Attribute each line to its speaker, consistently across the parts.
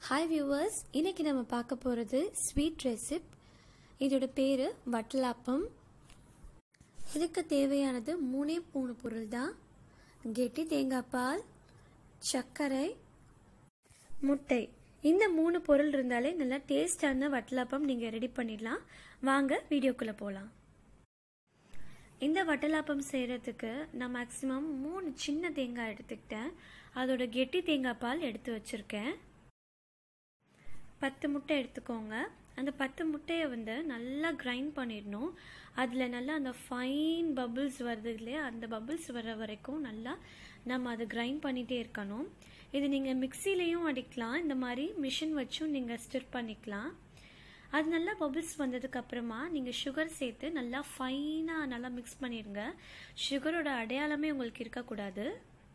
Speaker 1: hi viewers இன்னைக்கு நம்ம பார்க்க போகிறது ஸ்வீட் ரெசிப் இதோட பேர் வட்டலாப்பம் இதுக்கு தேவையானது மூணே மூணு பொருள் தான் கெட்டி தேங்காய் பால் சர்க்கரை முட்டை இந்த மூணு பொருள் இருந்தாலே நல்லா டேஸ்டான வட்டலாப்பம் நீங்கள் ரெடி பண்ணிடலாம் வாங்க வீடியோக்குள்ளே போகலாம் இந்த வட்டலாப்பம் செய்கிறதுக்கு நான் மேக்ஸிமம் மூணு சின்ன தேங்காய் எடுத்துக்கிட்டேன் அதோட கெட்டி தேங்காய் பால் எடுத்து வச்சுருக்கேன் பத்து முட்டை எடுத்துக்கோங்க அந்த பத்து முட்டையை வந்து நல்லா கிரைண்ட் பண்ணிடணும் அதில் நல்லா அந்த ஃபைன் பபுள்ஸ் வருது இல்லையா அந்த பபுள்ஸ் வர வரைக்கும் நல்லா நம்ம அதை கிரைண்ட் பண்ணிகிட்டே இருக்கணும் இது நீங்கள் மிக்சிலையும் அடிக்கலாம் இந்த மாதிரி மிஷின் வச்சும் நீங்கள் ஸ்டிர் பண்ணிக்கலாம் அது நல்லா பபுள்ஸ் வந்ததுக்கு அப்புறமா நீங்கள் சுகர் சேர்த்து நல்லா ஃபைனாக நல்லா மிக்ஸ் பண்ணிடுங்க சுகரோட அடையாளமே உங்களுக்கு இருக்கக்கூடாது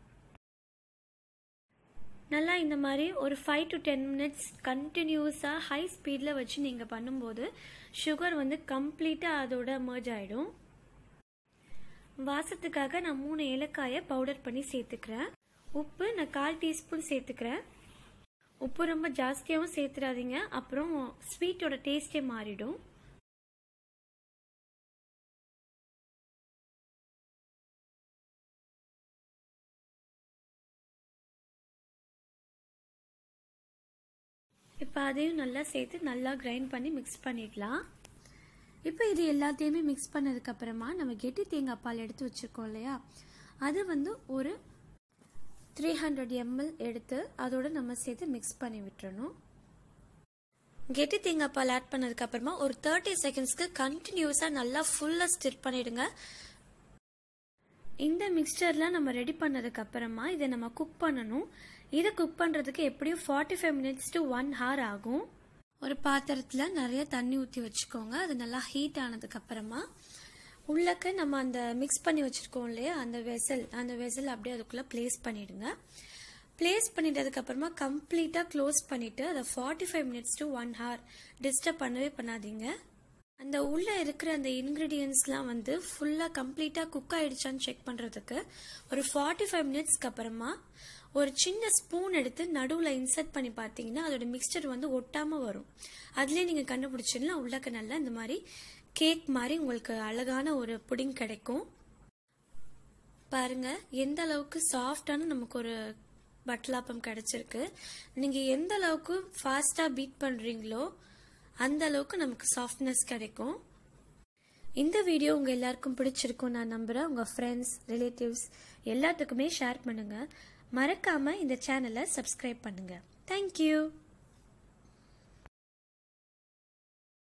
Speaker 1: நல்லா இந்த மாதிரி ஒரு ஃபைவ் டு டென் மினிட்ஸ் கண்டினியூஸாக ஹை ஸ்பீடில் வச்சு நீங்கள் பண்ணும்போது சுகர் வந்து கம்ப்ளீட்டாக அதோட மர்ஜ் ஆகிடும் வாசத்துக்காக நான் மூணு ஏலக்காயை பவுடர் பண்ணி சேர்த்துக்கிறேன் உப்பு நான் கால் டீஸ்பூன் சேர்த்துக்கிறேன் உப்பு ரொம்ப ஜாஸ்தியாகவும் சேர்த்துடாதீங்க அப்புறம் ஸ்வீட்டோட டேஸ்டே மாறிடும் இப்போ அதையும் நல்லா சேர்த்து நல்லா கிரைண்ட் பண்ணி மிக்ஸ் பண்ணிடலாம் இப்போ இது எல்லாத்தையுமே மிக்ஸ் பண்ணதுக்கப்புறமா நம்ம கெட்டி தேங்காய் பால் எடுத்து வச்சுருக்கோம் இல்லையா அது வந்து ஒரு த்ரீ ஹண்ட்ரட் எம்எல் எடுத்து அதோட நம்ம சேர்த்து மிக்ஸ் பண்ணி விட்டுறணும் கெட்டி தேங்காய் பால் ஆட் பண்ணதுக்கப்புறமா ஒரு தேர்ட்டி செகண்ட்ஸ்க்கு கண்டினியூஸாக நல்லா ஃபுல்லாக ஸ்டிர் பண்ணிடுங்க இந்த மிக்சர்லாம் நம்ம ரெடி பண்ணதுக்கு அப்புறமா இதை நம்ம குக் பண்ணணும் இதை குக் பண்ணுறதுக்கு எப்படியும் forty five minutes to one hour ஆகும் ஒரு பாத்திரத்தில் நிறைய தண்ணி ஊற்றி வச்சுக்கோங்க அது நல்லா ஹீட் ஆனதுக்கு அப்புறமா உள்ளக்க நம்ம அந்த மிக்ஸ் பண்ணி வச்சுருக்கோம் இல்லையா அந்த வெசல் அந்த வெசல் அப்படியே அதுக்குள்ளே ப்ளேஸ் பண்ணிடுங்க ப்ளேஸ் பண்ணிட்டதுக்கு அப்புறமா கம்ப்ளீட்டாக க்ளோஸ் பண்ணிவிட்டு அதை forty five minutes to one hour disturb பண்ணவே பண்ணாதீங்க அந்த உள்ளே இருக்கிற அந்த இன்க்ரீடியன்ஸ்லாம் வந்து ஃபுல்லாக கம்ப்ளீட்டாக குக் ஆகிடுச்சான்னு செக் பண்ணுறதுக்கு ஒரு ஃபார்ட்டி ஃபைவ் மினிட்ஸ்க்கு அப்புறமா ஒரு சின்ன ஸ்பூன் எடுத்து நடுவில் இன்சர்ட் பண்ணி பார்த்தீங்கன்னா அதோட மிக்சர் வந்து ஒட்டாமல் வரும் அதுலேயே நீங்கள் கண்டுபிடிச்சிடலாம் உள்ளக்க நல்லா இந்த மாதிரி கேக் மாதிரி உங்களுக்கு அழகான ஒரு புடிங் கிடைக்கும் பாருங்க எந்த அளவுக்கு சாஃப்டான நமக்கு ஒரு பட்டலாப்பம் கிடைச்சிருக்கு நீங்கள் எந்த அளவுக்கு ஃபாஸ்ட்டாக பீட் பண்ணுறீங்களோ அந்த அளவுக்கு நமக்கு சாஃப்ட்னஸ் கிடைக்கும் இந்த வீடியோ உங்கள் எல்லாருக்கும் பிடிச்சிருக்கும் நான் நம்புகிறேன் உங்கள் ஃப்ரெண்ட்ஸ் ரிலேட்டிவ்ஸ் எல்லாத்துக்குமே ஷேர் பண்ணுங்கள் மறக்காமல் இந்த சேனலை சப்ஸ்கிரைப் பண்ணுங்கள் தேங்க்யூ